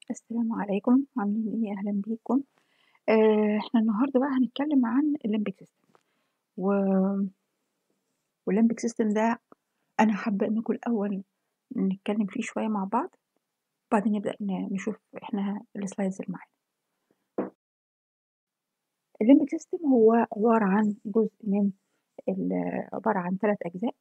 السلام عليكم عاملين ايه اهلا بيكم آه احنا النهارده بقى هنتكلم عن الليمبيك سيستم و والليمبيك سيستم ده انا حابه انكم الاول نتكلم فيه شويه مع بعض وبعدين نبدا ن- نشوف احنا السلايدز اللي معانا الليمبيك سيستم هو عباره عن جزء من ال- عباره عن ثلاث اجزاء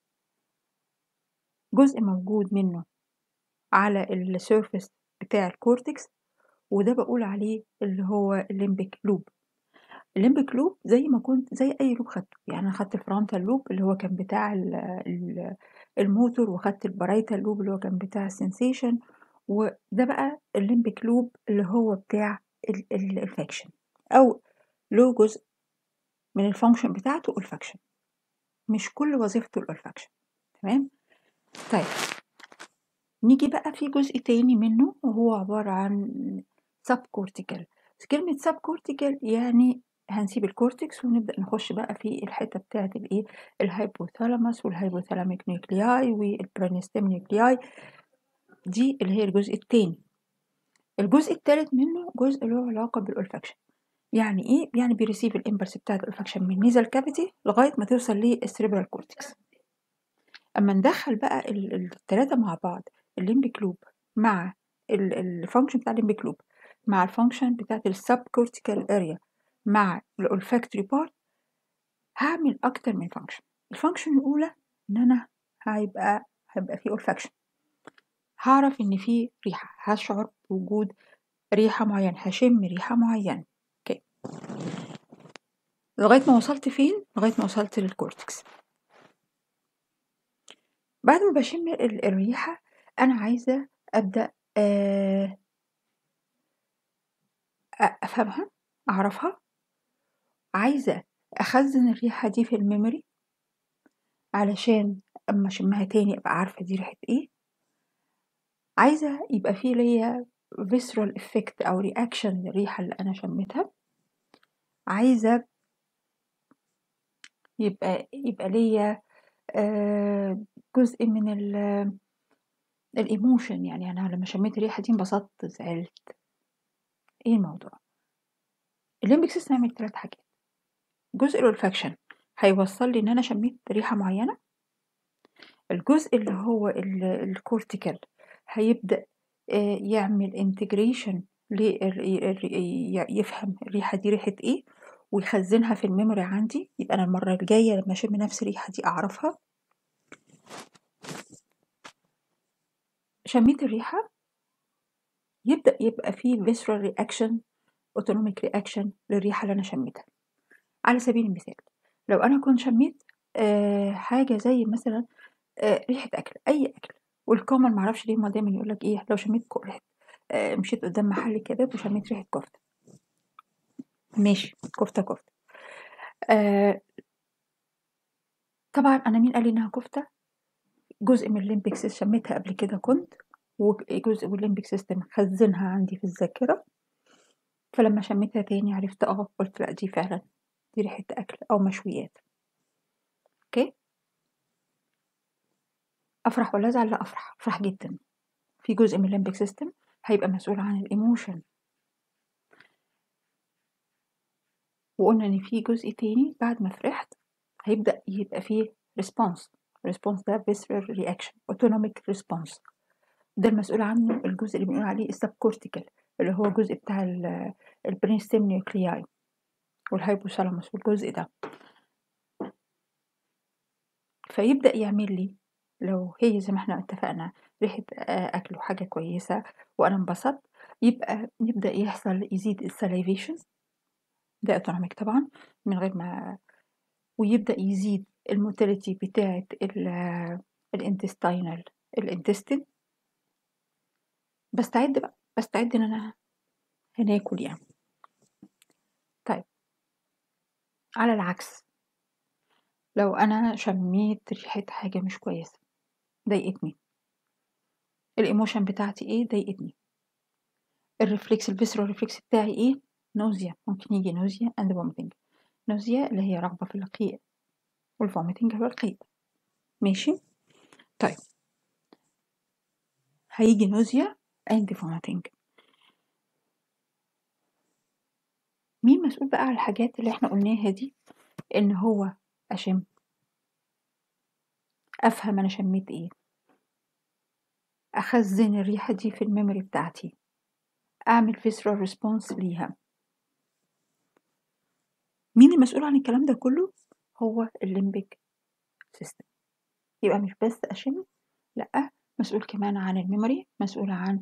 جزء موجود منه على السيرفس بتاع الكورتكس وده بقول عليه اللي هو الليمبيك لوب الليمبيك لوب زي ما كنت زي اي لوب خدته يعني انا خدت الفرونتال لوب اللي هو كان بتاع ال ال الموتور وخدت البرايتال لوب اللي هو كان بتاع السنسيشن وده بقى الليمبيك لوب اللي هو بتاع الفاكشن او له جزء من الفانكشن بتاعته الفاكشن مش كل وظيفته الالفاكشن تمام طيب نيجي بقى في جزء تاني منه وهو عبارة عن سب كورتيكال كلمة سب كورتيكال يعني هنسيب الكورتكس ونبدأ نخش بقى في الحتة بتاعت الايه الهايبوثالاموس والهايبوثالاميك نيوكلياي والبرانستيم نيوكلياي دي اللي هي الجزء التاني الجزء التالت منه جزء له علاقة بالأولفاكشن يعني ايه يعني بيريسيف الامبلس بتاعت الأولفاكشن من نيزل كافيتي لغاية ما توصل للسريبرال كورتكس اما ندخل بقى ال- التلاتة مع بعض الليمبيك لوب مع الفانكشن بتاع الليمبيك لوب مع الفانكشن بتاعت السب كورتيكال اريا مع الاولفاكتوري بارت هعمل اكتر من فانكشن الفانكشن الاولى ان انا هيبقى هيبقى في اولفاكشن هعرف ان في ريحه هشعر بوجود ريحه معينه هشم ريحه معينه اوكي لغايه ما وصلت فين لغايه ما وصلت للكورتكس بعد ما بشم ال- الريحه انا عايزه ابدا آه، أ- افهمها اعرفها عايزه اخزن الريحه دي في الميموري علشان اما اشمها تاني ابقى عارفه دي ريحه ايه عايزه يبقى في ليا visceral effect او reaction للريحه اللي انا شميتها عايزه يبقى يبقى ليا آه، جزء من ال الايموشن يعني انا لما شميت الريحه دي انبسطت زعلت ايه الموضوع الليمبيك سيستم يعمل ثلاث حاجات جزء الولفاكشن هيوصل لي ان انا شميت ريحه معينه الجزء اللي هو ال- الكورتيكال هيبدأ آه، يعمل انتجريشن يفهم الريحة دي ريحة ايه ويخزنها في الميموري عندي يبقى انا المرة الجاية لما اشم نفس الريحة دي اعرفها شميت الريحة يبدأ يبقى فيه visceral reaction autonomic reaction للريحة اللي انا شميتها على سبيل المثال لو انا كنت شميت آه، حاجة زي مثلا آه، ريحة أكل أي أكل والكومن معرفش ليه هما دايما يقولك إيه لو شميت كو- ريحة آه، مشيت قدام محل كباب وشميت ريحة كفتة ماشي كفتة كفتة آه طبعا أنا مين قال لي إنها كفتة جزء من الليمبيك سيستم شميتها قبل كده كنت وجزء من الليمبيك سيستم خزنها عندي في الذاكرة فلما شميتها تاني عرفت اه قلت لا دي فعلا دي ريحة أكل أو مشويات اوكي أفرح ولا أزعل لا أفرح أفرح جدا في جزء من الليمبيك سيستم هيبقى مسؤول عن الإيموشن وقلنا إن في جزء تاني بعد ما فرحت هيبدأ يبقى فيه response response ده visceral reaction autonomic response ده المسؤول عنه الجزء اللي بنقول عليه السبكورتيكال اللي هو الجزء بتاع البرين ستيم نيوكلياي والهايبوثالاموس والجزء ده فيبدأ يعمل لي لو هي زي ما احنا اتفقنا ريحة آه، أكل وحاجة كويسة وأنا انبسطت يبقى يبدأ يحصل يزيد الساليفيشن ده اوتونوميك طبعا من غير ما ويبدأ يزيد الموتيليتي بتاعة الانتستينال الانتستين بستعد بقى بستعد ان انا هناكل يعني طيب على العكس لو انا شميت ريحة حاجة مش كويسة ضايقتني الايموشن بتاعتي ايه ضايقتني الريفلكس الفيسرال ريفلكس بتاعي ايه نوزيا ممكن يجي نوزيا اند فوميتنج نوزيا اللي هي رغبة في القيء والفوميتنج هو القيء ماشي طيب هيجي نوزيا اند فوميتنج مسؤول بقى على الحاجات اللي احنا قلناها دي ان هو اشم افهم انا شميت ايه اخزن الريحة دي في الميموري بتاعتي اعمل visceral response ليها مين المسؤول عن الكلام ده كله هو الليمبيك سيستم يبقى مش بس اشم لا مسؤول كمان عن الميموري مسؤول عن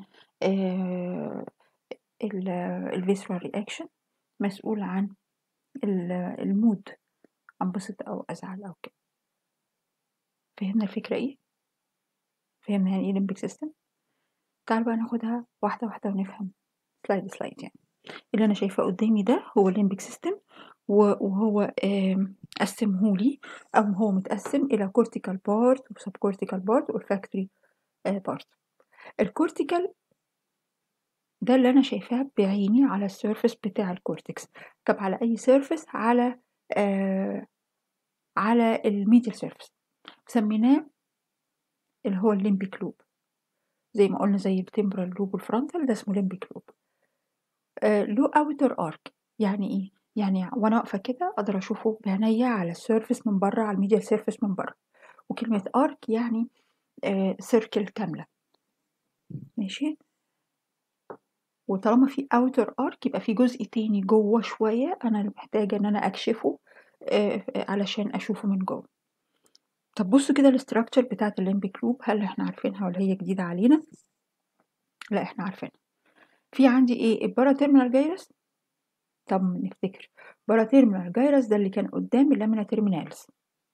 الفيسرال رياكشن مسؤول عن المود انبسط او ازعل او كده فهمنا الفكرة ايه فهمنا يعني ايه ليمبيك سيستم تعال بقى ناخدها واحدة واحدة ونفهم سلايد سلايد يعني اللي انا شايفاه قدامي ده هو الليمبيك سيستم وهو قسمهولي او هو متقسم الى كورتيكال بارت وسب كورتيكال بارت والفاكتوري بارت الكورتيكال ده اللي انا شايفاه بعيني على السيرفس بتاع الكورتكس طب على اي سيرفس على آه على الميديال سيرفس سميناه اللي هو الليمبيك لوب زي ما قلنا زي التمبرال لوب والفرونتال ده اسمه ليمبيك لوب آه له اوتر ارك يعني ايه يعني وانا واقفه كده اقدر اشوفه بعينيا على السيرفس من بره على الميديال سيرفس من بره وكلمه ارك يعني آه سيركل كامله ماشي وطالما في اوتر ارك يبقى في جزء تاني جوه شويه انا محتاجه ان انا اكشفه آه علشان اشوفه من جوه طب بصوا كده الاستراكشر بتاعت الليمبيك لوب هل احنا عارفينها ولا هي جديده علينا لا احنا عارفينها في عندي ايه البارا تيرمينال جايرس طب نفتكر بارا تيرمينال جايرس ده اللي كان قدام اللامينا تيرمينالز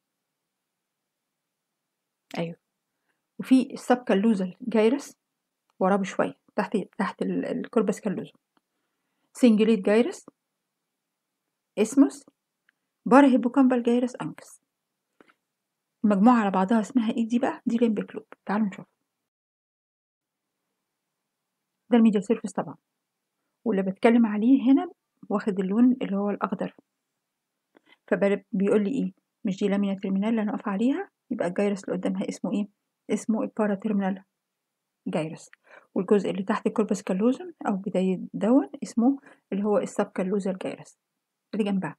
ايوه وفي السب كالوزال جايرس وراه بشويه تحت تحت الكوربس كالوزوم سنجليت جايرس اسموس بارا هيبوكامبال جايرس انكس المجموعة على بعضها اسمها ايه دي بقى دي ليمبيك لوب تعالوا نشوف ده الميديال سيرفيس طبعا واللي بتكلم عليه هنا واخد اللون اللي هو الاخضر فبيقول لي ايه مش دي لامينا تيرمينال اللي انا اقف عليها يبقى الجايرس اللي قدامها اسمه ايه اسمه البارا تيرمينال جايرس والجزء اللي تحت الكوربس كالوزم او بداية دون اسمه اللي هو السب كالوزال جايرس اللي جنبها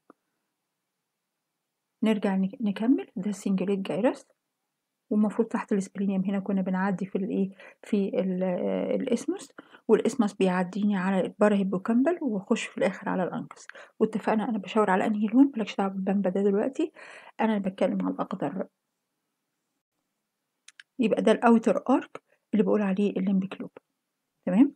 نرجع نكمل ده السنجليت جايرس والمفروض تحت السبلينيوم هنا كنا بنعدي في الايه في الاسموس والاسموس بيعديني على البارا هيبوكامبل واخش في الاخر على الانكس واتفقنا انا بشاور على انهي لون مالكش دعوه بالبامبا ده دلوقتي انا بتكلم على الاخضر يبقى ده الاوتر ارك اللي بقول عليه الليمبيك لوب تمام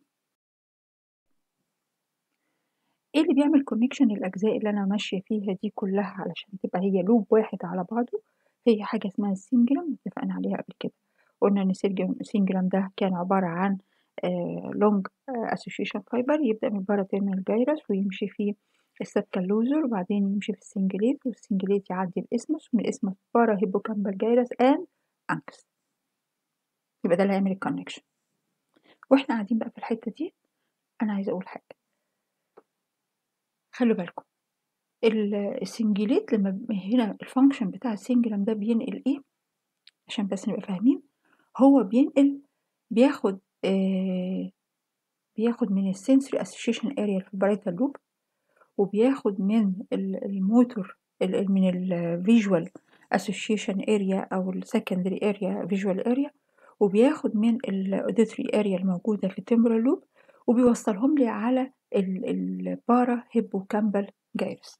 ايه اللي بيعمل كونكشن للاجزاء اللي انا ماشيه فيها دي كلها علشان تبقى هي لوب واحد على بعضه هي حاجه اسمها السنجلم اتفقنا عليها قبل كده قلنا ان السنجلم ده كان عباره عن لونج اسوشيشن فايبر يبدا من بارا تيرمينال جايرس ويمشي فيه السبكالوزر وبعدين يمشي في السنجليت والسنجليت يعدي الاسمس ومن الاسمس بارا هيبوكامبال جايرس اند انكس يبقى ده اللي هيعمل الكونكشن واحنا قاعدين بقى في الحته دي انا عايزه اقول حاجه خلوا بالكم السنجليت لما هنا الفانكشن بتاع السنجلم ده بينقل ايه عشان بس نبقى فاهمين هو بينقل بياخد آه بياخد من السنسوري اسوشيشن اريا في البرايتال لوب وبياخد من الموتور من الفيجوال اسوشيشن اريا او السكندري اريا فيجوال اريا وبياخد من الاوديتري اريا الموجوده في التمبرال لوب وبيوصلهم لي على البارا هيبوكامبال جايرس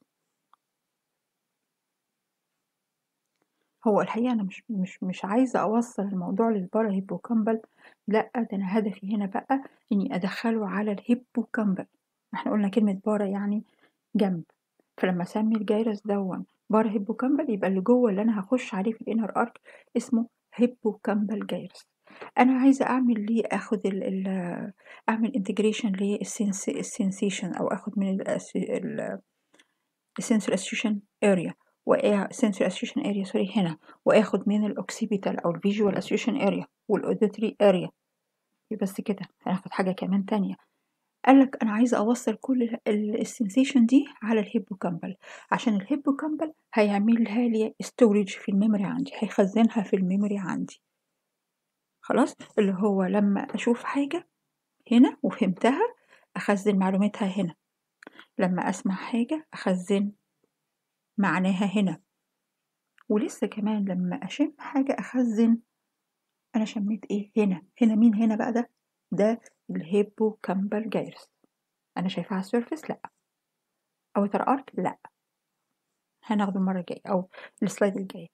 هو الحقيقة أنا مش مش مش عايزة أوصل الموضوع للبارا هيبوكامبال لأ ده أنا هدفي هنا بقى إني أدخله على الهيبوكامبال احنا قلنا كلمة بارا يعني جنب فلما أسمي الجايرس دون بارا هيبوكامبال يبقى اللي جوه اللي أنا هخش عليه في الإنر أرك اسمه هيبوكامبال جايرس انا عايزه اعمل ليه اخد ال ال اعمل انتجريشن للسنسيشن او اخد من السنسور اسوشيشن اريا والسنسور اسوشيشن اريا سوري هنا واخد من الاوكسيبيتال او الفيجوال اسوشيشن اريا والاوديتري اريا بس كده هناخد حاجه كمان تانية قالك انا عايزه اوصل كل السنسيشن دي على الهيبوكامبل عشان الهيبوكامبل هيعملها لي ستورج في الميموري عندي هيخزنها في الميموري عندي خلاص اللي هو لما اشوف حاجة هنا وفهمتها اخزن معلوماتها هنا لما أسمع حاجة أخزن معناها هنا ولسه كمان لما أشم حاجة أخزن أنا شميت إيه هنا هنا مين هنا بقى ده ده الهيبو كامبل جايرس أنا شايفاها على السيرفس لأ أوتر أرك لأ هناخده المرة الجاية أو السلايد الجاية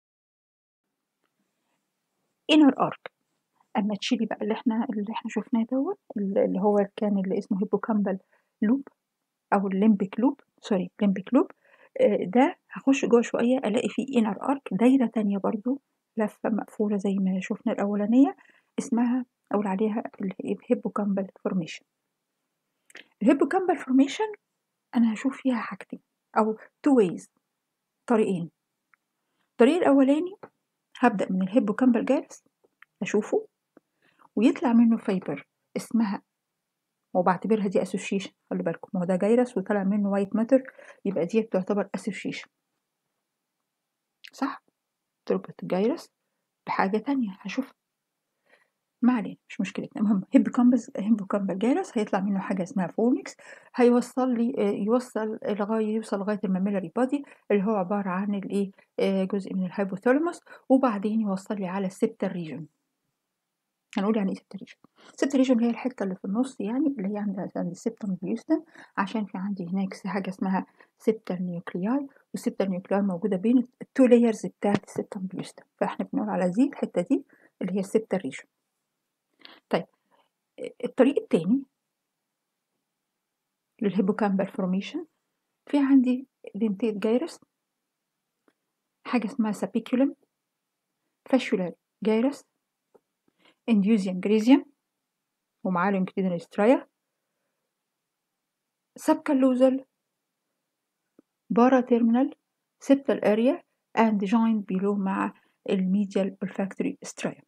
inner arc أما تشيلي بقى اللي احنا اللي احنا شفناه دوت اللي هو كان اللي اسمه هيبوكامبال لوب أو الليمبيك لوب سوري ليمبيك لوب ده هخش جوه شوية ألاقي فيه inner arc دايرة تانية برضو لفة مقفولة زي ما شفنا الأولانية اسمها أقول عليها الهيبوكامبال فورميشن الهيبوكامبال فورميشن أنا هشوف فيها حاجتين أو two ways طريقين الطريق الأولاني هبدأ من الهيبوكامبال جالس أشوفه ويطلع منه فايبر اسمها وبعتبرها دي اسوشيشن خلي بالكم ما هو ده جيرس وطلع منه وايت ماتر يبقى دي تعتبر اسوشيشن صح تربط الجيرس بحاجة تانية هشوفها ما علينا مش مشكلتنا المهم هيبوكامبس هيبوكامبال جيرس هيطلع منه حاجة اسمها فورنكس هيوصل لي يوصل لغاية يوصل لغاية الماميلاري بادي اللي هو عبارة عن الايه جزء من الهايبوثالاموس وبعدين يوصل لي على السبتال ريجون هنقول يعني ايه سبتال ريجون السبتال ريجون اللي هي الحته اللي في النص يعني اللي هي عند عند السبتم بيوستم عشان في عندي هناك حاجه اسمها سبتال نيوكلياي والسبتال نيوكلياي موجوده بين التو لايرز بتاعت السبتم بيوستم فاحنا بنقول على دي الحته دي اللي هي السبتال ريجون طيب الطريق التاني للهيبوكامبال فورميشن في عندي دنتيت جايرس حاجه اسمها سابيكولم فاشولار جايرس انديوزيوم جريزيوم ومعاه لونجيتودينال سترايا سبكالوزال بارا تيرمينال septal area and joined below مع الميديال olfactory سترايا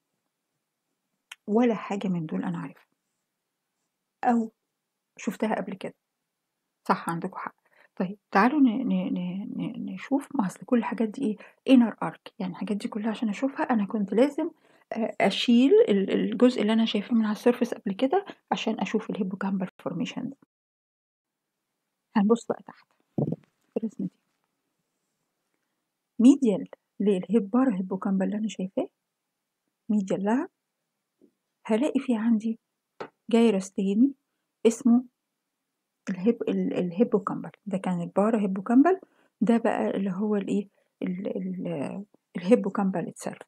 ولا حاجة من دول أنا عارفها أو شفتها قبل كده صح عندكم حق طيب تعالوا ن ن ن نشوف ما أصل كل الحاجات دي إيه inner arc يعني الحاجات دي كلها عشان أشوفها أنا كنت لازم أشيل الجزء اللي أنا شايفاه من على السيرفس قبل كده عشان أشوف الهيبوكامبال فورميشن ده هنبص بقى تحت في الرسمة دي ميديال للهيبارا هيبوكامبال اللي أنا شايفاه ميديال لها هلاقي في عندي جايرس تاني اسمه الهيب الهيبوكامبال ده كان البارا هيبوكامبال ده بقى اللي هو الايه الهيبوكامبال اتسيلف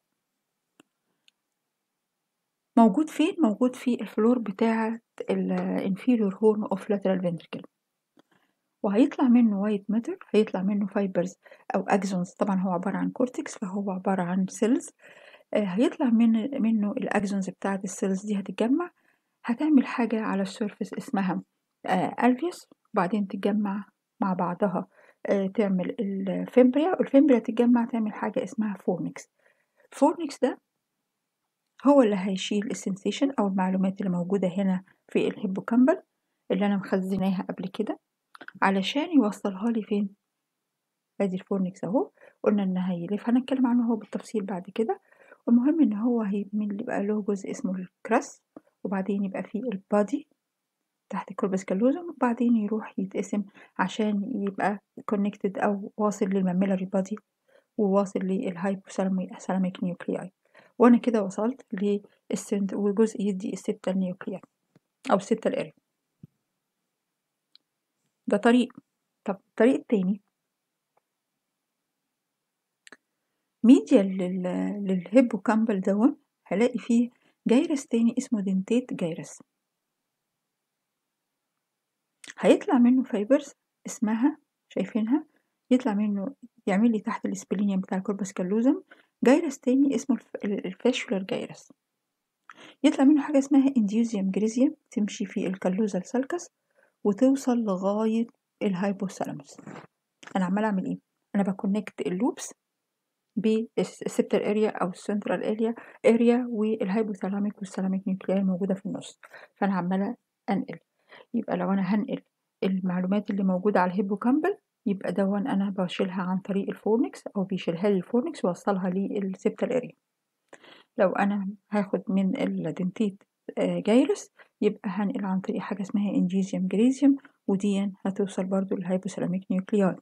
موجود فين موجود في الفلور بتاعة الانفيريور هورن اوف لاترال فنتركل وهيطلع منه وايت ماتر هيطلع منه فايبرز او اكزونز طبعا هو عبارة عن كورتكس فهو عبارة عن سيلز هيطلع من منه الاكزونز بتاعة السيلز دي هتتجمع هتعمل حاجة على السيرفس اسمها الفيوس وبعدين تتجمع مع بعضها تعمل الفيمبريا والفيمبريا تتجمع تعمل حاجة اسمها فورنكس الفورنكس ده هو اللي هيشيل السنسيشن او المعلومات اللي موجودة هنا في الهيبوكامبل اللي انا مخزناها قبل كده علشان يوصلها لي فين ادي الفورنكس اهو قلنا ان هيلف هنتكلم عنه هو بالتفصيل بعد كده والمهم ان هو هيميل يبقى له جزء اسمه الكراس وبعدين يبقى فيه البادي تحت الكوربس كالوزم وبعدين يروح يتقسم عشان يبقى كونكتد او واصل للماميلاري بادي وواصل للهايبوثالاميك نيوكلياي وانا كده وصلت للسنت وجزء يدي السبتال نيوكلياي او السبتال اريا ده طريق طب الطريق التاني ميديال للهيبوكامبل دون هلاقي فيه جيرس تاني اسمه دنتيت جيرس هيطلع منه فايبرز اسمها شايفينها يطلع منه يعمل لي تحت الاسبلينيوم بتاع الكوربس كالوزم جيرس تاني اسمه الفاشولار جيرس يطلع منه حاجة اسمها انديوزيوم جريزيوم تمشي في الكالوزال سالكس وتوصل لغاية الهايبوثالاموس أنا عمالة أعمل إيه؟ أنا بكونكت اللوبس بالسبتال اريا أو السنترال اريا اريا والهايبوثالاميك والثالاميك نيوكلياي الموجودة في النص فأنا عمالة أنقل يبقى لو أنا هنقل المعلومات اللي موجودة على الهيبوكامبل يبقى دون أنا بشيلها عن طريق الفورنكس أو بيشيلها لي الفورنكس ووصلها للسبتال اريا لو أنا هاخد من الدنتيت جايرس يبقى هنقل عن طريق حاجة اسمها انجيزيوم جريزيوم ودي هتوصل برضو للهايبوثالاميك نيوكلياي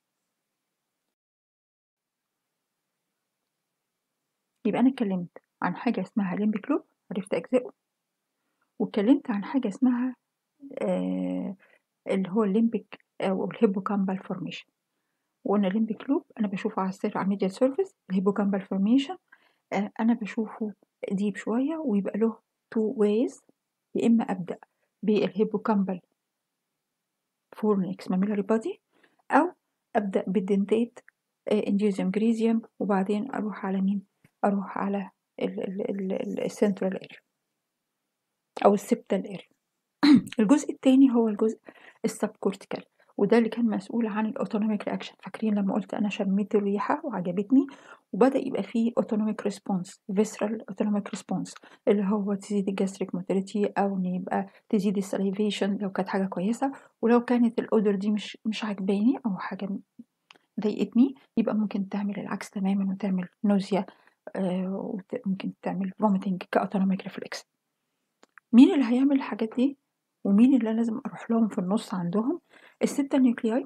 يبقى أنا اتكلمت عن حاجة اسمها ليمبيك لوب عرفت أجزائه واتكلمت عن حاجة اسمها آه اللي هو الليمبيك أو الهيبوكامبال فورميشن وقلنا الليمبيك لوب أنا بشوفه على السير على الميديال سيرفيس الهيبوكامبال فورميشن آه أنا بشوفه ديب شوية ويبقى له تو ways يا إما أبدأ بالهيبوكامبال فورنكس ماميلاري بادي أو أبدأ بالدنتيت انديوزيوم جريزيوم وبعدين أروح على مين؟ أروح على السنترال اريا أو السبتال اريا الجزء التاني هو الجزء السب كورتيكال وده اللي كان مسؤول عن الاوتونوميك رياكشن فاكرين لما قلت انا شميت الريحه وعجبتني وبدا يبقى فيه اوتونوميك ريسبونس فيسرال اوتونوميك ريسبونس اللي هو تزيد الجاستريك موتيليتي او ان يبقى تزيد السليفيشن لو كانت حاجه كويسه ولو كانت الاودر دي مش مش عجباني او حاجه ضايقتني يبقى ممكن تعمل العكس تماما وتعمل نوزيا آه وممكن تعمل فوميتنج كاوتونوميك ريفلكس مين اللي هيعمل الحاجات دي ومين اللي لازم اروح لهم في النص عندهم الستة نيوكلياي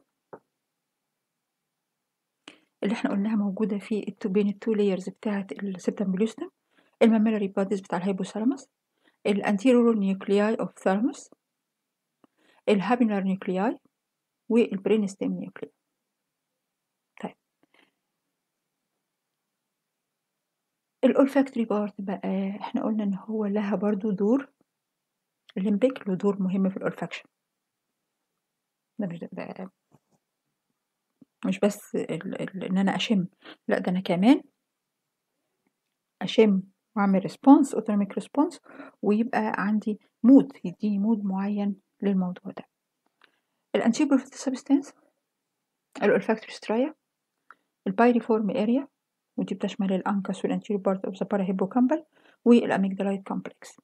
اللي احنا قلناها موجودة في التو بين التو لايرز بتاعة السبتم بلوستم الماميلاري باديز بتاع الهيبوثالاموس الانتيرور نيوكلياي اوف ثالاموس الهابينار نيوكلياي والبرينستيم نيوكلياي طيب الاولفاكتوري بارت بقى احنا قلنا ان هو لها برضو دور الليمبيك له دور مهم في الاولفاكشن ده مش ده مش بس ال ال ان انا اشم لا ده انا كمان اشم واعمل ريسبونس اوتوميك ريسبونس ويبقى عندي مود يديني مود معين للموضوع ده الانتيبر سبستانس الاولفاكتوري سترايا البايريفورم اريا ودي بتشمل الانكس والانتيريور بارت اوف ذا باراهيبوكامبل والاميجدالايت كومبلكس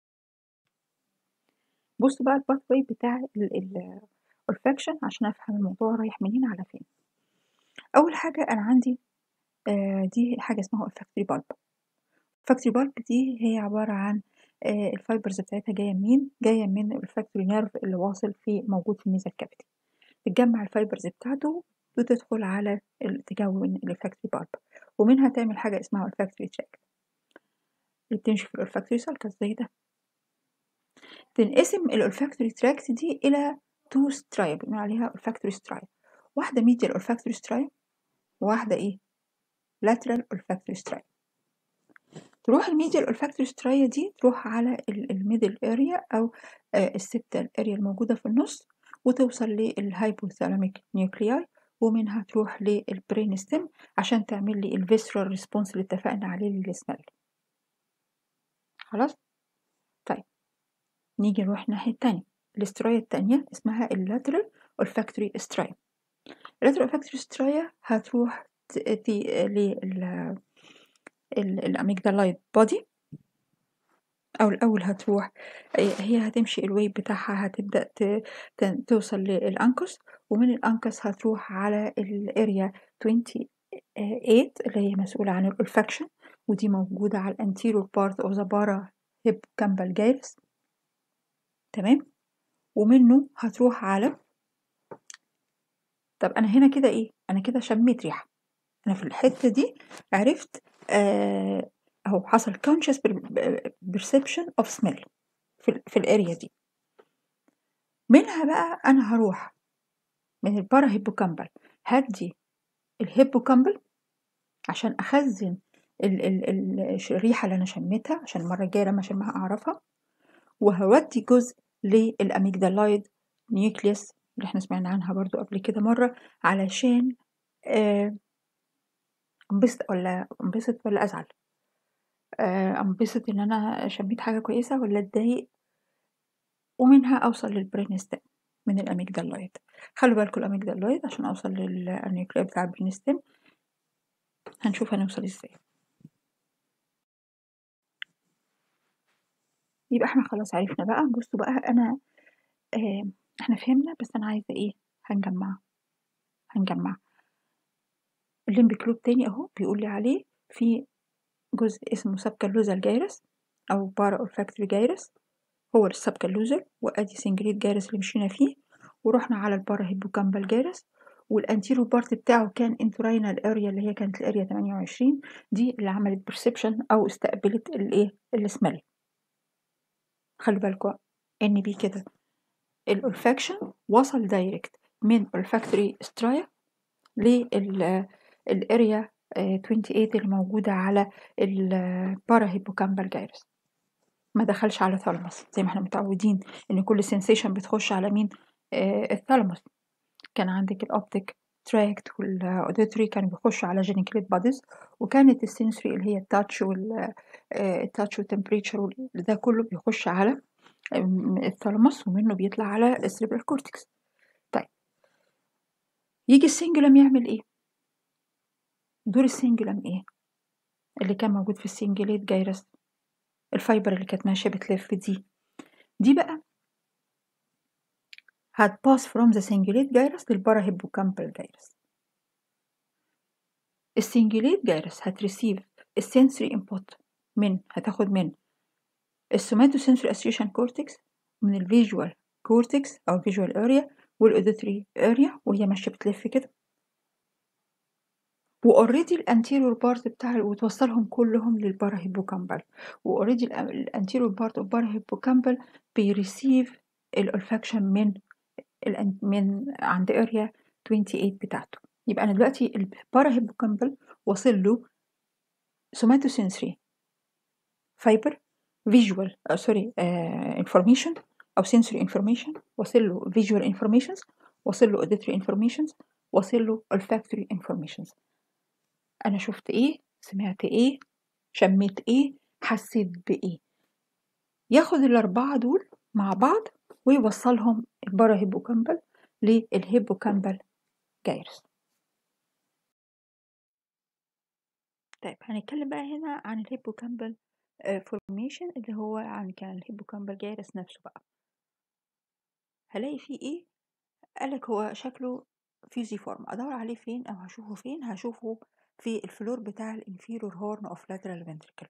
بصوا بقى الباث واي بتاع الاولفاكشن عشان افهم الموضوع رايح منين على فين اول حاجه انا عندي آه دي حاجه اسمها اولفاكتوري بالب الفاكتوري بالب دي هي عباره عن آه الفايبرز بتاعتها جايه منين جايه من الفاكتوري نيرف اللي واصل في موجود في النيزل كافيتي بتجمع الفايبرز بتاعته وتدخل على تكون الفاكتوري بالب ومنها تعمل حاجه اسمها الفاكتوري تراك اللي بتمشي في الفاكتوري سالكس زي ده تنقسم الأولفاكتوري تراكت دي إلى تو سترايب بنقول عليها olfactory سترايب واحدة medial olfactory سترايب وواحدة إيه lateral olfactory سترايب تروح الميديال olfactory سترايب دي تروح على الميدل اريا أو السبتال اريا الموجودة في النص وتوصل للهايبوثالاميك نيوكلياي ومنها تروح للبرين ستيم عشان تعمل لي الفيسرال ريسبونس اللي اتفقنا عليه للسمال خلاص طيب نيجي نروح الناحية التانية الاسترايا التانية اسمها اللاترال olfactory سترايا اللاترال olfactory سترايا هتروح لل الاميجدالايت بودي او الاول هتروح هي هتمشي الويب بتاعها هتبدا توصل للانكس ومن الانكس هتروح على الاريا 28 اللي هي مسؤوله عن الالفاكشن ودي موجوده على الانتيريور بارت اوف ذا بارا هيب كامبال جايرس تمام ومنه هتروح على طب انا هنا كده ايه انا كده شميت ريحه انا في الحته دي عرفت آه اهو حصل conscious perception of smell في, في الاريا دي منها بقى انا هروح من البارا هيبوكامبل هدي الهيبوكامبل عشان اخزن ال ال ال الريحه اللي انا شميتها عشان المره الجايه لما اشمها اعرفها وهودي جزء للاميجدالايد نيوكليوس اللي احنا سمعنا عنها برضو قبل كده مرة علشان آه انبسط ولا انبسط ولا ازعل آه انبسط ان انا شميت حاجة كويسة ولا اتضايق ومنها اوصل للبرينستم من الاميجدالايد خلوا بالكم الاميجدالايد عشان اوصل للنيوكليوس بتاع البرينستم هنشوف هنوصل ازاي يبقى احنا خلاص عرفنا بقى بصوا بقى انا آه احنا فهمنا بس انا عايزه ايه هنجمع هنجمع الليمبيك لوب تاني اهو بيقول لي عليه في جزء اسمه سبكالوزال جايرس او بارا اولفاكتوري جايرس هو السبكالوزال وادي سنجريت جايرس اللي مشينا فيه ورحنا على البارا هيبوكامبال جيرس والانتيرو بارت بتاعه كان انتورينال اريا اللي هي كانت الاريا 28 دي اللي عملت برسبشن او استقبلت الايه السمل خلي بالكوا ان بي كده الالفاكشن وصل دايركت من olfactory سترايا للاريا 28 اللي موجودة على البارا هيبوكامبال جايرس ما دخلش على ثالموس زي ما احنا متعودين ان كل سensation بتخش على مين آه الثالموس كان عندك الاوبتيك تراكت والاوديتوري كانوا بيخشوا على جينيكليت باديز وكانت السنسوري اللي هي التاتش والتاتش والتمبريتشر ده كله بيخش على الثالموس ومنه بيطلع على السيربرال كورتكس طيب يجي السنجلم يعمل ايه دور السنجلم ايه اللي كان موجود في السنجليت جايرس الفايبر اللي كانت ماشيه بتلف دي دي بقى هتباس from the cingulate gyrus للبارا هيبوكامبال جايرس السنجليت جايرس هتريسيف السنسوري انبوت من هتاخد من السوماتوسنسوري اسوشيشن كورتكس من الفيجوال كورتكس او الفيجوال اريا والاوديتوري اريا وهي ماشيه بتلف كده واوريدي الانتيريور بارت بتاع وتوصلهم كلهم للبارا هيبوكامبال واوريدي الانتيريور بارت اوف بارا هيبوكامبال بيريسيف الالفاكشن من من عند اريا 28 بتاعته يبقى انا دلوقتي البارا هيبوكامبال واصل له سوماتوسنسوري فايبر فيجوال سوري انفورميشن او sensory انفورميشن واصل له فيجوال انفورميشنز واصل له auditory انفورميشنز واصل له olfactory انفورميشنز انا شفت ايه سمعت ايه شميت ايه حسيت بايه ياخد الاربعه دول مع بعض ويوصلهم البارا هيبوكامبال للهيبوكامبال جايرس طيب هنتكلم بقى هنا عن الهيبوكامبال فورميشن اللي هو عن كان الهيبوكامبال جايرس نفسه بقى هلاقي فيه ايه قالك هو شكله فيزي فورم ادور عليه فين او هشوفه فين هشوفه في الفلور بتاع الانفيرور هورن اوف لاترال فنتريكل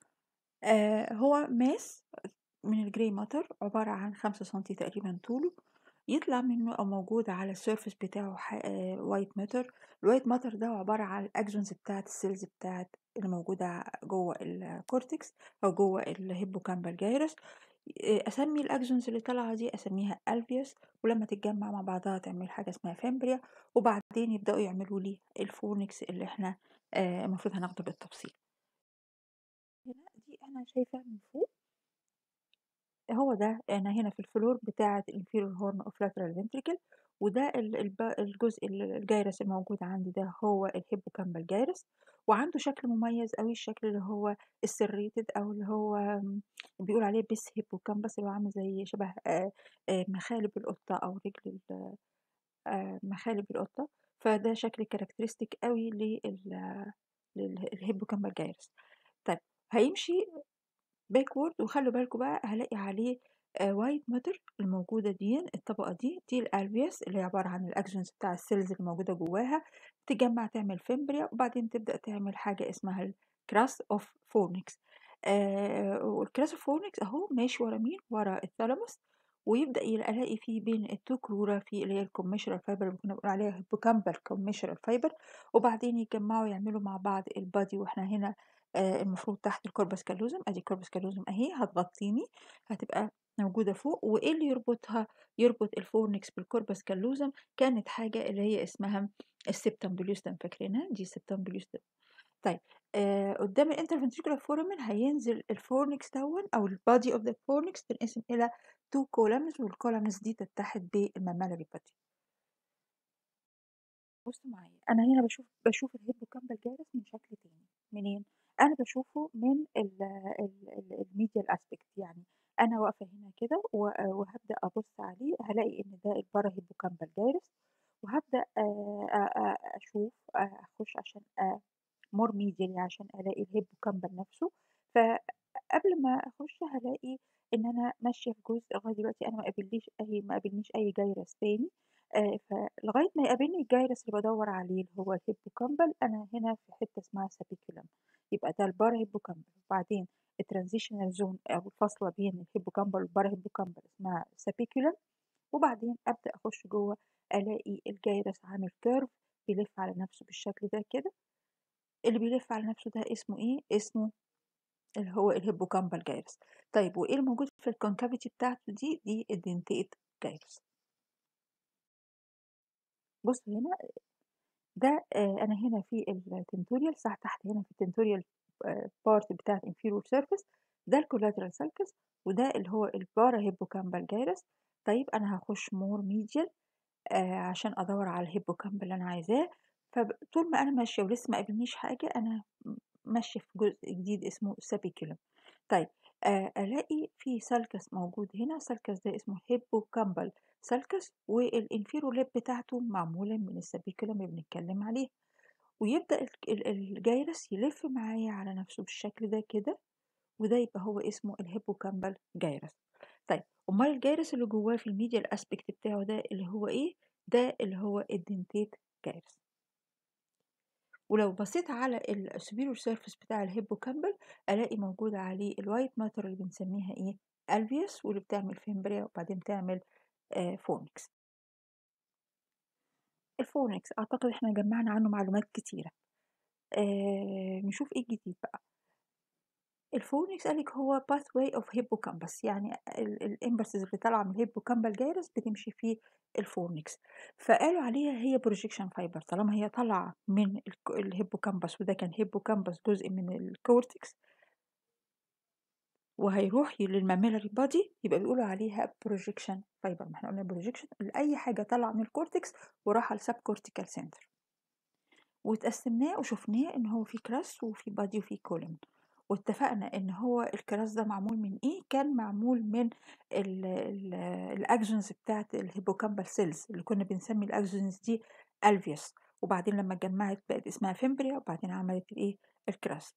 آه هو ماس من الجراي ماتر عبارة عن خمسة سنتي تقريبا طوله يطلع منه أو موجود على السيرفس بتاعه وايت ماتر الوايت ماتر ده عبارة عن الأكزونز بتاعت السيلز بتاعت اللي موجودة جوه الكورتكس أو جوه الهيبوكامبال جايرس أسمي الأكزونز اللي طالعة دي أسميها ألفيوس ولما تتجمع مع بعضها تعمل حاجة اسمها فامبريا وبعدين يبدأوا يعملوا لي الفورنكس اللي احنا المفروض هناخده بالتفصيل هنا دي أنا شايفاها من فوق هو ده أنا هنا في الفلور بتاعة الانفيرور هورن اوف لاترال فنتريكل وده الجزء الجايرس الموجود عندي ده هو الهيبوكامبال جايرس وعنده شكل مميز قوي الشكل اللي هو السريتد او اللي هو بيقول عليه بس هيبوكامبس اللي هو عامل زي شبه مخالب القطة او رجل مخالب القطة فده شكل كاركترستيك قوي للهيبوكامبال جايرس طيب هيمشي باكورد وخلوا بالكم بقى هلاقي عليه وايت ماتر الموجودة دي الطبقة دي دي الالفيوس اللي هي عبارة عن الاكسونز بتاع السيلز اللي موجودة جواها تجمع تعمل فيمبريا وبعدين تبدأ تعمل حاجة اسمها الكراس اوف فورنكس آه والكراس اوف فورنكس اهو ماشي ورا مين ورا الثالاموس ويبدأ الاقي فيه بين التو كرورة في اللي هي الكوميشرال فايبر اللي كنا بنقول عليها هيبوكامبال كوميشرال فايبر وبعدين يجمعوا يعملوا مع بعض البادي واحنا هنا آه المفروض تحت الكوربس كالوزم ادي الكوربس كالوزم اهي هتغطيني هتبقى موجودة فوق وإيه اللي يربطها يربط الفورنكس بالكوربس كالوزم كانت حاجة اللي هي اسمها السبتم بليوستم فاكرينها دي سبتم بليوستم طيب آه قدام الانترفنتريكولار فورامين هينزل الفورنكس دون او البادي اوف ذا فورنكس تنقسم الى تو كولمز والكولمز دي تتحد بالمامالري بادي بصوا معايا انا هنا بشوف بشوف الهيبوكامبال جالس من شكل تاني منين انا بشوفه من الميديال اسبكت يعني انا واقفه هنا كده وهبدا ابص عليه هلاقي ان ده البارا هيبوكامبال جايرس وهبدا اشوف اخش عشان مور ميديال عشان الاقي الهيبوكامبال نفسه فقبل ما اخش هلاقي ان انا ماشيه في جزء لغايه دلوقتي انا ما قابلنيش اي ما قابلنيش اي جايرس تاني آه فلغايه ما يقابلني الجايرس اللي بدور عليه اللي هو الهيبوكامبال انا هنا في حته اسمها سابيكولم يبقى ده البارا هيبوكامبال وبعدين الترانزيشنال زون او الفاصله بين الهيبوكامبال والبارا هيبوكامبال اسمها سابيكولم وبعدين أبدأ أخش جوه ألاقي الجيرس عامل كيرف بيلف على نفسه بالشكل ده كده اللي بيلف على نفسه ده اسمه ايه اسمه اللي هو الهيبوكامبال جايرس طيب وايه الموجود في الكونكافيتي بتاعته دي دي الدنتيت جايرس بص هنا ده آه انا هنا في التنتوريال صح تحت هنا في التنتوريال بارت بتاعت inferior surface ده الكولاترال سالكس وده اللي هو البارا هيبوكامبال جايرس طيب انا هخش مور ميديال آه عشان ادور على الهيبوكامبال اللي انا عايزاه فطول ما انا ماشيه ولسه ما قابلنيش حاجه انا ماشيه في جزء جديد اسمه سابيكولم طيب آه الاقي في سالكس موجود هنا سالكس ده اسمه هيبوكامبال سالكس والانفيرو ليب بتاعته معموله من السابيكولم اللي بنتكلم عليه ويبدا الجيرس يلف معايا على نفسه بالشكل ده كده وده يبقى هو اسمه الهيبوكامبال جيرس طيب امال الجيرس اللي جواه في الميديا الاسبكت بتاعه ده اللي هو ايه ده اللي هو الدنتيت جيرس ولو بصيت على السوبيريور سيرفيس بتاع الهيبوكامبل الاقي موجود عليه الوايت ماتر اللي بنسميها ايه الفيوس واللي بتعمل فيمبريا وبعدين تعمل آه فونكس الفونكس اعتقد احنا جمعنا عنه معلومات كتيره آه نشوف ايه الجديد بقى الفونكس قالك هو pathway of hippocampus يعني الامبرسز اللي طالعه من الهيبوكامبال جايرس بتمشي في الفونكس فقالوا عليها هي بروجيكشن فايبر طالما هي طالعه من الهيبوكامبس وده كان هيبوكامبس جزء من الكورتكس وهيروح للماميلاري بادي يبقى بيقولوا عليها بروجيكشن فايبر ما احنا قلنا بروجيكشن لاي حاجه طالعه من الكورتكس وراح السب كورتيكال سنتر وتقسمناه وشفناه ان هو في كراس وفي بادي وفي كولوم واتفقنا ان هو الكراس ده معمول من ايه كان معمول من الاكزونز بتاعت الهيبوكامبال سيلز اللي كنا بنسمي الاكزونز دي الفيوس وبعدين لما اتجمعت بقت اسمها فيمبريا وبعدين عملت الايه الكراس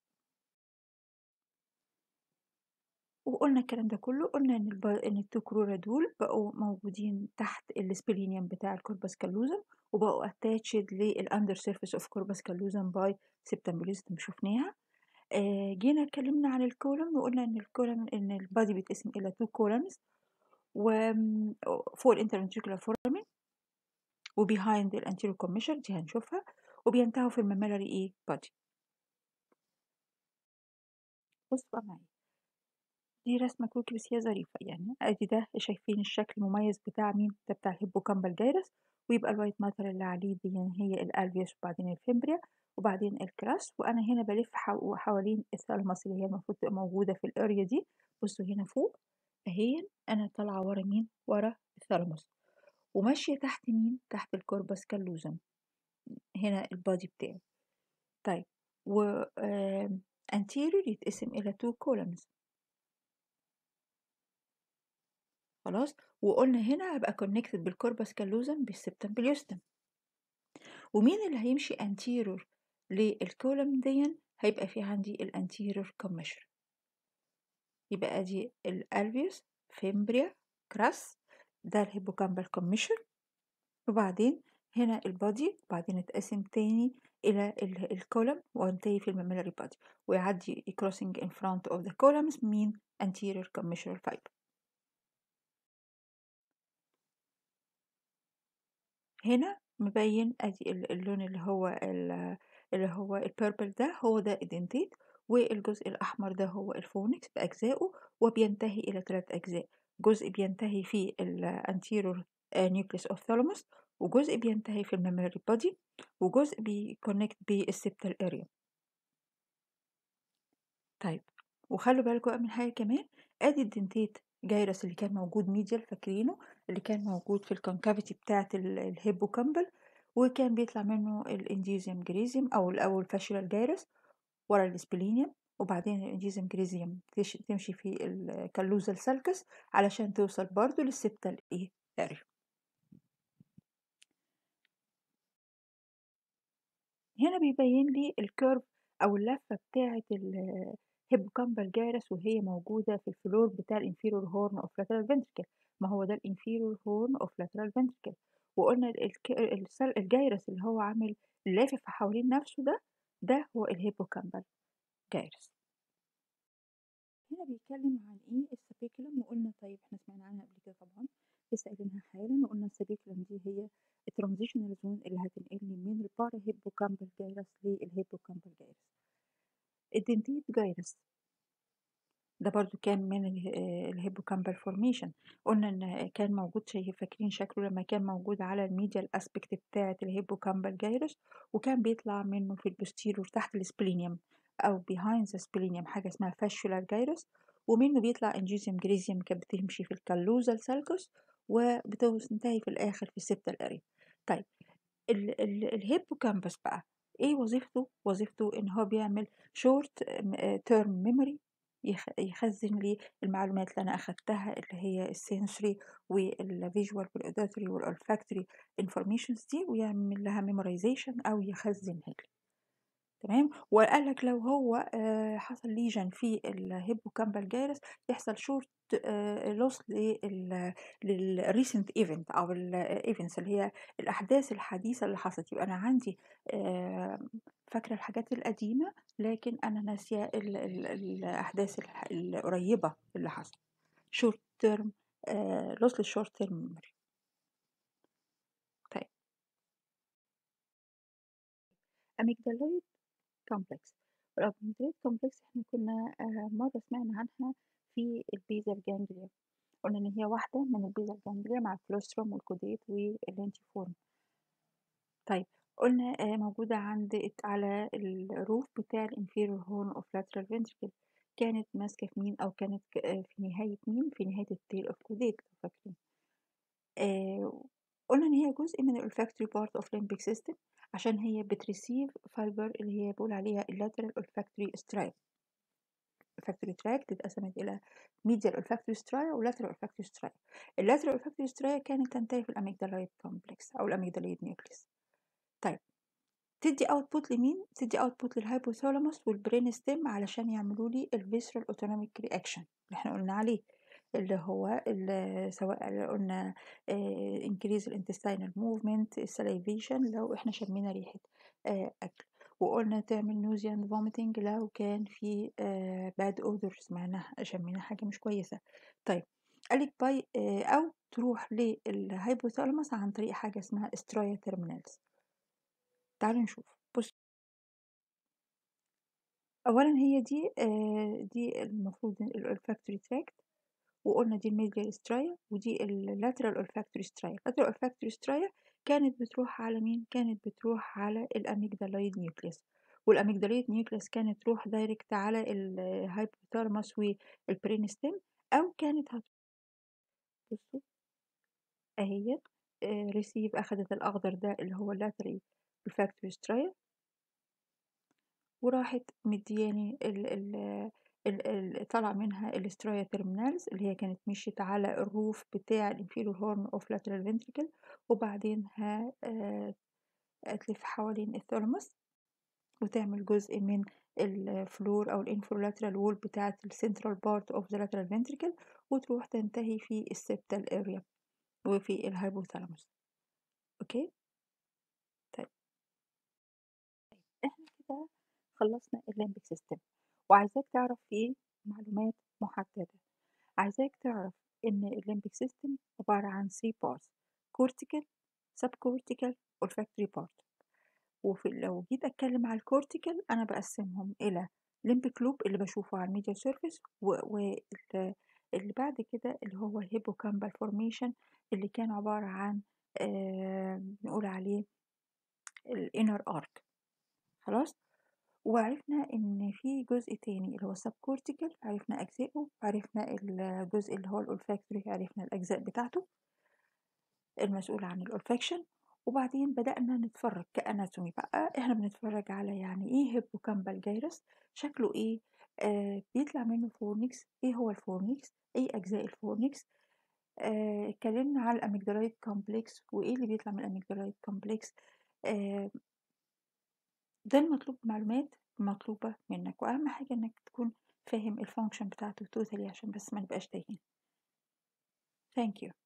وقلنا الكلام ده كله قلنا ان الب... ان التوكرورا دول بقوا موجودين تحت السبلينيوم بتاع الكوربس كالوزم وبقوا اتاتشد للاندر سيرفيس اوف كوربس كالوزم باي سبتمبوليزم شفناها آه جينا اتكلمنا عن الكولم وقلنا ان الكولم ان البادي بيتقسم الى تو كولمز و فوق الانترنتيكولار فورامين وبيهايند الانتيريور كوميشر دي هنشوفها وبينتهوا في الماميلاري ايه بادي بص بقى معايا دي رسمة كوكي بس هي ظريفة يعني ادي ده شايفين الشكل المميز بتاع مين ده بتاع الهيبوكامبال جايرس ويبقى الوايت ماتر اللي عليه دي هي الالفيوس وبعدين الفيمبريا وبعدين الكراس وانا هنا بلف حوالين الثالموس اللي هي المفروض تبقى موجودة في الاريا دي بصوا هنا فوق اهي انا طالعة ورا مين ورا الثالموس وماشية تحت مين تحت الكوربس كالوزم هنا البادي بتاعي طيب و anterior يتقسم إلى two columns خلاص وقلنا هنا هبقى connected بالكوربس كالوزم بالسبتم باليوستم ومين اللي هيمشي anterior للكولم دي هيبقى في عندي الانتيريور كوميشر يبقى ادي الالفيوس فيمبريا كراس ده الهيبوكامبال كوميشر وبعدين هنا البادي وبعدين اتقسم تاني الى الكولم وانتهي في الماميلاري بادي ويعدي crossing in front of the columns mean anterior commissural fiber هنا مبين ادي اللون اللي هو اللي هو البيربل ده هو ده الدنتيت والجزء الاحمر ده هو الفونكس باجزائه وبينتهي الى ثلاث اجزاء جزء بينتهي في الانتيرور نيوكليس اوف ثالاموس وجزء بينتهي في الماميلاري بادي وجزء بيكونكت بالسبتال اريا طيب وخلوا بالكم بقى من حاجه كمان ادي الدنتيت جايرس اللي كان موجود ميديال فاكرينه اللي كان موجود في الكونكافيتي بتاعه الهيبوكامبل وكان بيطلع منه الانديزيوم جريزيوم او الاول فاشيولار جايرس ورا الاسبلينيوم وبعدين الانديزيوم جريزيوم تمشي في الكالوزال سالكس علشان توصل برضو للسبتال ايه اريا هنا بيبين لي الكيرف او اللفه بتاعه الهيبوكامبال جايرس وهي موجوده في الفلور بتاع الانفيرور هورن اوف لاترال فنتركل ما هو ده الانفيرور هورن اوف لاترال فنتركل وقلنا الجايرس اللي هو عامل لافف حوالين نفسه ده ده هو الهيبوكامبال جايرس هنا بيتكلم عن ايه السبيكولم وقلنا طيب احنا سمعنا عنها قبل كده طبعا لسه قايلينها هي الترانزيشنال زون اللي هتنقلني من البارا هيبوكامبال جايرس للهيبوكامبال جايرس الدنتيت جايرس ده برضو كان من الهيبوكامبال فورميشن قلنا ان كان موجود شيء فاكرين شكله لما كان موجود على الميديال اسبكت بتاعه الهيبوكامبال جايرس وكان بيطلع منه في البوستيرور تحت السبلينيوم او behind the splenium حاجه اسمها فاشولار جايرس ومنه بيطلع انجيزيوم جريزيوم كانت بتمشي في الكالوزال سالكوس وبتنتهي في الاخر في السبتال اريا طيب ال ال الهيبوكامبس بقى ايه وظيفته وظيفته ان هو بيعمل شورت تيرم ميموري يخزن لي المعلومات اللي انا اخدتها اللي هي السنسوري والفيجوال والاوداتوري والالفاكتوري انفورميشنز دي ويعمل لها ميمورايزيشن او يخزنها لي تمام وقال لك لو هو آه حصل ليجن في الهيبوكامبال جايرس يحصل شورت لوس للريسنت ايفنت او الايفنتس اللي هي الاحداث الحديثه اللي حصلت يبقى انا عندي آه فاكره الحاجات القديمه لكن انا ناسيه الاحداث القريبه اللي حصلت شورت تيرم لوس للشورت تيرم ميموري طيب اميجدالويد كومبلكس والأوجمنتريت كومبلكس احنا كنا آه مرة سمعنا عنها في البيزال جانجليا قلنا ان هي واحدة من البيزال جانجليا مع الكلوستروم والكوديت واللينتيفورم طيب قلنا آه موجودة عند على الروف بتاع الانفيرور هورن اوف لاترال فنتركل كانت ماسكة في مين او كانت في نهاية مين في نهاية التيل اوف كوديت لو فاكرين آه قلنا ان هي جزء من الالفاكتوري بارت اوف ليمبيك سيستم عشان هي بتريسيف فايبر اللي هي بقول عليها اللاترال olfactory striae olfactory tract اتقسمت إلى medial olfactory striae و lateral olfactory striae اللاترال olfactory striae كانت تنتهي في الأميجدالويد كومبلكس أو الأميجدالويد نيوكليس طيب تدي اوتبوت لمين؟ تدي اوتبوت للهايبوثالاموس والبرين ستيم علشان يعملوا لي الفيسرال اوتونوميك رياكشن اللي احنا قلنا عليه اللي هو اللي سواء اللي قلنا انكريز الانتستينال موفمنت السليفيشن لو احنا شمينا ريحه آه اكل وقلنا تعمل نوزيا اند فوميتنج لو كان في باد اودر سمعنا شمينا حاجه مش كويسه طيب قالك باي آه او تروح للهايبوثالاموس عن طريق حاجه اسمها استرويا تيرمينالز تعالوا نشوف بص اولا هي دي آه دي المفروض الفاكتوري تراكت وقلنا دي الميديال سترايا ودي اللاترال olfactory سترايا اللاترال olfactory سترايا كانت بتروح على مين كانت بتروح على الاميجدالويد نيوكليس والاميجدالويد نيوكليس كانت تروح دايركت على الهايبوثالاموس والبرين ستيم او كانت هت بصوا اهيت ريسيف اخدت الاخضر ده اللي هو اللاترال olfactory سترايا وراحت مدياني ال ال طلع منها الاسترايا تيرمينالز اللي هي كانت مشيت على الروف بتاع الانفيرور هورن اوف لاترال فنتريكل وبعدين ها تلف حوالين الثالاموس وتعمل جزء من الفلور او الانفرولاترال وول بتاعه السنترال بارت اوف ذا لاترال فنتريكل وتروح تنتهي في السبتال اريا وفي الهايبوثالاموس اوكي طيب احنا كده خلصنا الليمبيك سيستم وعايزاك تعرف فيه معلومات محددة عايزاك تعرف إن الليمبيك سيستم عبارة عن 3 parts cortical subcortical olfactory part وفي لو جيت أتكلم على الكورتيكال أنا بقسمهم إلى ليمبيك لوب اللي بشوفه على الميديال سيرفيس واللي بعد كده اللي هو الهيبوكامبال فورميشن اللي كان عبارة عن آه نقول عليه الانر ارك خلاص وعرفنا ان في جزء تاني اللي هو سب كورتيكال عرفنا اجزائه عرفنا الجزء اللي هو الاولفاكتوري عرفنا الاجزاء بتاعته المسؤول عن الاولفاكشن وبعدين بدأنا نتفرج كأناتومي بقى احنا بنتفرج على يعني ايه هيبوكامبال جايرس شكله ايه آه بيطلع منه فورنكس ايه هو الفورنكس ايه اجزاء الفورنكس آه اتكلمنا على الاميجدالايد كومبلكس وايه اللي بيطلع من الاميجدالايد كومبلكس آه ده المطلوب معلومات مطلوبة منك وأهم حاجة إنك تكون فاهم الفانكشن بتاعته توتالي عشان بس ما نبقاش تايهين Thank you